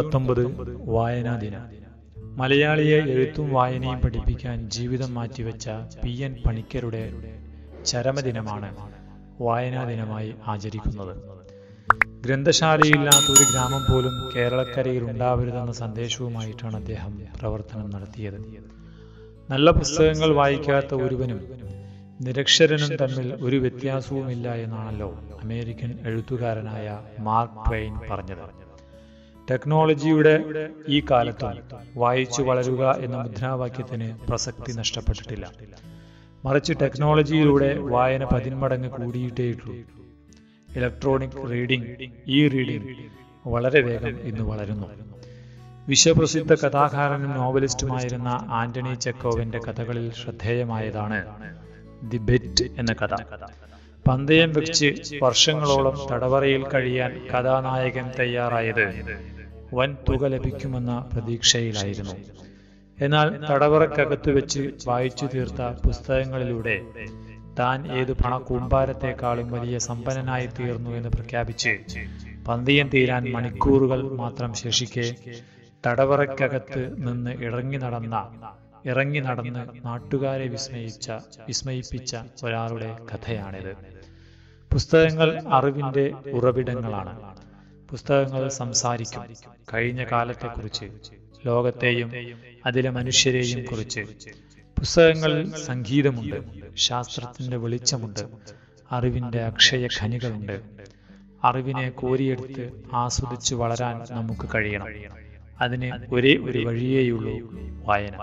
പത്തൊമ്പത് വായനാ ദിനം മലയാളിയെ എഴുത്തും വായനയും പഠിപ്പിക്കാൻ ജീവിതം മാറ്റിവെച്ച പി എൻ പണിക്കരുടെ ചരമദിനമാണ് വായനാ ദിനമായി ആചരിക്കുന്നത് ഗ്രന്ഥശാലയില്ലാത്ത ഒരു ഗ്രാമം പോലും കേരളക്കരയിൽ ഉണ്ടാവരുതെന്ന സന്ദേശവുമായിട്ടാണ് അദ്ദേഹം പ്രവർത്തനം നടത്തിയത് നല്ല പുസ്തകങ്ങൾ വായിക്കാത്ത ഒരുവനും നിരക്ഷരനും തമ്മിൽ ഒരു വ്യത്യാസവുമില്ല എന്നാണല്ലോ അമേരിക്കൻ എഴുത്തുകാരനായ മാർക്ക് ട്വെയിൻ പറഞ്ഞത് ടെക്നോളജിയുടെ ഈ കാലത്തും വായിച്ചു വളരുക എന്ന മുദ്രാവാക്യത്തിന് പ്രസക്തി നഷ്ടപ്പെട്ടിട്ടില്ല മറിച്ച് ടെക്നോളജിയിലൂടെ വായന പതിന്മടങ്ങ് കൂടിയിട്ടേയുള്ളൂ ഇലക്ട്രോണിക് റീഡിംഗ് ഇ റീഡിംഗ് വളരെ വേഗം ഇന്ന് വളരുന്നു വിശ്വപ്രസിദ്ധ കഥാകാരനും നോവലിസ്റ്റുമായിരുന്ന ആന്റണി ചെക്കോവിന്റെ കഥകളിൽ ശ്രദ്ധേയമായതാണ് ദി ബെറ്റ് എന്ന കഥ പന്തയം വെച്ച് വർഷങ്ങളോളം തടവറയിൽ കഴിയാൻ കഥാനായകൻ തയ്യാറായത് വൻ തുക ലഭിക്കുമെന്ന പ്രതീക്ഷയിലായിരുന്നു എന്നാൽ തടവറക്കകത്ത് വെച്ച് വായിച്ചു തീർത്ത പുസ്തകങ്ങളിലൂടെ താൻ ഏത് പണക്കൂമ്പാരത്തെക്കാളും വലിയ സമ്പന്നനായി തീർന്നു എന്ന് പ്രഖ്യാപിച്ച് പന്തയം തീരാൻ മണിക്കൂറുകൾ മാത്രം ശേഷിക്കെ തടവറയ്ക്കകത്ത് നിന്ന് ഇറങ്ങി നടന്ന ഇറങ്ങി നടന്ന് നാട്ടുകാരെ വിസ്മയിച്ച വിസ്മയിപ്പിച്ച ഒരാളുടെ കഥയാണിത് പുസ്തകങ്ങൾ അറിവിന്റെ ഉറവിടങ്ങളാണ് പുസ്തകങ്ങൾ സംസാരിക്കും കഴിഞ്ഞ കാലത്തെക്കുറിച്ച് ലോകത്തെയും അതിലെ മനുഷ്യരെയും കുറിച്ച് പുസ്തകങ്ങളിൽ സംഗീതമുണ്ട് ശാസ്ത്രത്തിന്റെ വെളിച്ചമുണ്ട് അറിവിന്റെ അക്ഷയ ഖനികളുണ്ട് അറിവിനെ കോരിയെടുത്ത് ആസ്വദിച്ചു വളരാൻ നമുക്ക് കഴിയണം അതിന് ഒരേ ഒരു വഴിയേയുള്ളൂ വായന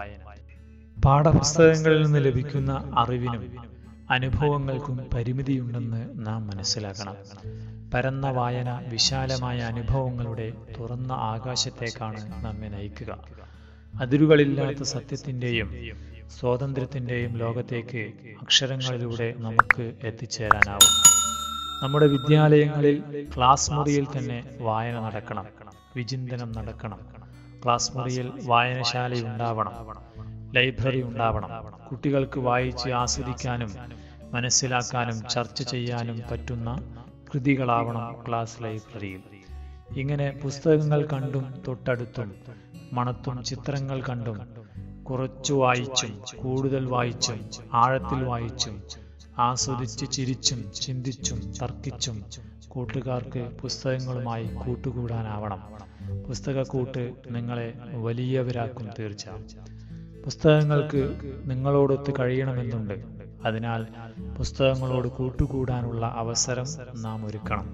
പാഠപുസ്തകങ്ങളിൽ നിന്ന് ലഭിക്കുന്ന അറിവിനും അനുഭവങ്ങൾക്കും പരിമിതിയുണ്ടെന്ന് നാം മനസ്സിലാക്കണം പരന്ന വായന വിശാലമായ അനുഭവങ്ങളുടെ തുറന്ന ആകാശത്തേക്കാണ് നമ്മെ നയിക്കുക അതിരുകളില്ലാത്ത സത്യത്തിന്റെയും സ്വാതന്ത്ര്യത്തിന്റെയും ലോകത്തേക്ക് അക്ഷരങ്ങളിലൂടെ നമുക്ക് എത്തിച്ചേരാനാവും നമ്മുടെ വിദ്യാലയങ്ങളിൽ ക്ലാസ് മുറിയിൽ തന്നെ വായന നടക്കണം വിചിന്തനം നടക്കണം ക്ലാസ് മുറിയിൽ വായനശാല ഉണ്ടാവണം ലൈബ്രറി ഉണ്ടാവണം കുട്ടികൾക്ക് വായിച്ച് ആസ്വദിക്കാനും മനസ്സിലാക്കാനും ചർച്ച ചെയ്യാനും പറ്റുന്ന കൃതികളാവണം ക്ലാസ് ലൈബ്രറിയിൽ ഇങ്ങനെ പുസ്തകങ്ങൾ കണ്ടും തൊട്ടടുത്തും മണത്തും ചിത്രങ്ങൾ കണ്ടും കുറച്ചു വായിച്ചും കൂടുതൽ വായിച്ചും ആഴത്തിൽ വായിച്ചും ആസ്വദിച്ച് ചിരിച്ചും ചിന്തിച്ചും തർക്കിച്ചും കൂട്ടുകാർക്ക് പുസ്തകങ്ങളുമായി കൂട്ടുകൂടാനാവണം പുസ്തകക്കൂട്ട് നിങ്ങളെ വലിയവരാക്കും തീർച്ച പുസ്തകങ്ങൾക്ക് നിങ്ങളോടൊത്ത് കഴിയണമെന്നുണ്ട് അതിനാൽ പുസ്തകങ്ങളോട് കൂട്ടുകൂടാനുള്ള അവസരം നാം ഒരുക്കണം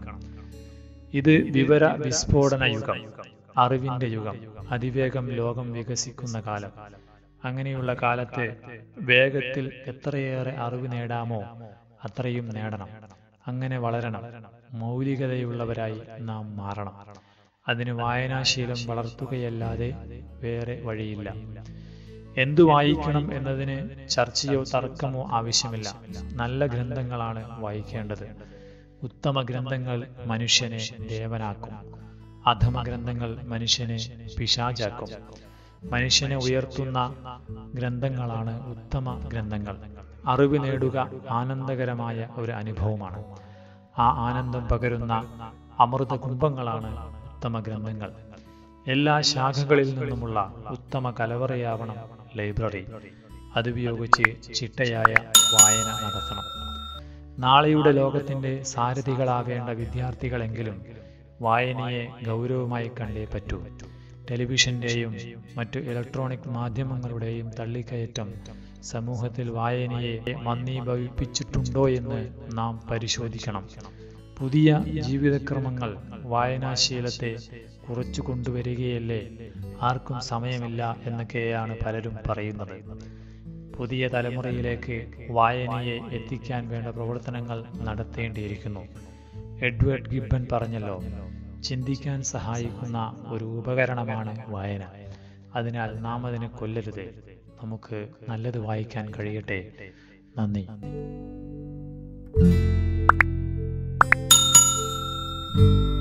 ഇത് വിവര വിസ്ഫോടന യുഗം അറിവിന്റെ യുഗം അതിവേഗം ലോകം വികസിക്കുന്ന കാലം അങ്ങനെയുള്ള കാലത്ത് വേഗത്തിൽ എത്രയേറെ അറിവ് നേടാമോ അത്രയും നേടണം അങ്ങനെ വളരണം മൗലികതയുള്ളവരായി നാം മാറണം അതിന് വായനാശീലം വളർത്തുകയല്ലാതെ വേറെ വഴിയില്ല എന്തു വായിക്കണം എന്നതിന് ചർച്ചയോ തർക്കമോ ആവശ്യമില്ല നല്ല ഗ്രന്ഥങ്ങളാണ് വായിക്കേണ്ടത് ഉത്തമ ഗ്രന്ഥങ്ങൾ മനുഷ്യനെ ദേവനാക്കും അധമ ഗ്രന്ഥങ്ങൾ മനുഷ്യനെ പിശാചാക്കും മനുഷ്യനെ ഉയർത്തുന്ന ഗ്രന്ഥങ്ങളാണ് ഉത്തമ ഗ്രന്ഥങ്ങൾ അറിവ് നേടുക ആനന്ദകരമായ ഒരു അനുഭവമാണ് ആ ആനന്ദം പകരുന്ന അമൃത കുംഭങ്ങളാണ് ഉത്തമ ഗ്രന്ഥങ്ങൾ എല്ലാ ശാഖകളിൽ നിന്നുമുള്ള ഉത്തമ കലവറയാവണം ലൈബ്രറി അതുപയോഗിച്ച് ചിട്ടയായ വായന നടത്തണം നാളെയുടെ ലോകത്തിന്റെ സാരഥികളാവേണ്ട വിദ്യാർത്ഥികളെങ്കിലും വായനയെ ഗൗരവമായി കണ്ടേ പറ്റൂ ടെലിവിഷന്റെയും മറ്റു ഇലക്ട്രോണിക് മാധ്യമങ്ങളുടെയും തള്ളിക്കയറ്റം സമൂഹത്തിൽ വായനയെ മന്ദീഭവിപ്പിച്ചിട്ടുണ്ടോ എന്ന് നാം പരിശോധിക്കണം പുതിയ ജീവിതക്രമങ്ങൾ വായനാശീലത്തെ കുറച്ചു കൊണ്ടുവരികയല്ലേ ആർക്കും സമയമില്ല എന്നൊക്കെയാണ് പലരും പറയുന്നത് പുതിയ തലമുറയിലേക്ക് വായനയെ എത്തിക്കാൻ വേണ്ട പ്രവർത്തനങ്ങൾ നടത്തേണ്ടിയിരിക്കുന്നു എഡ്വേർഡ് ഗിബൻ പറഞ്ഞല്ലോ ചിന്തിക്കാൻ സഹായിക്കുന്ന ഒരു ഉപകരണമാണ് വായന അതിനാൽ നാം അതിനെ കൊല്ലരുത് നമുക്ക് നല്ലത് വായിക്കാൻ കഴിയട്ടെ നന്ദി thank you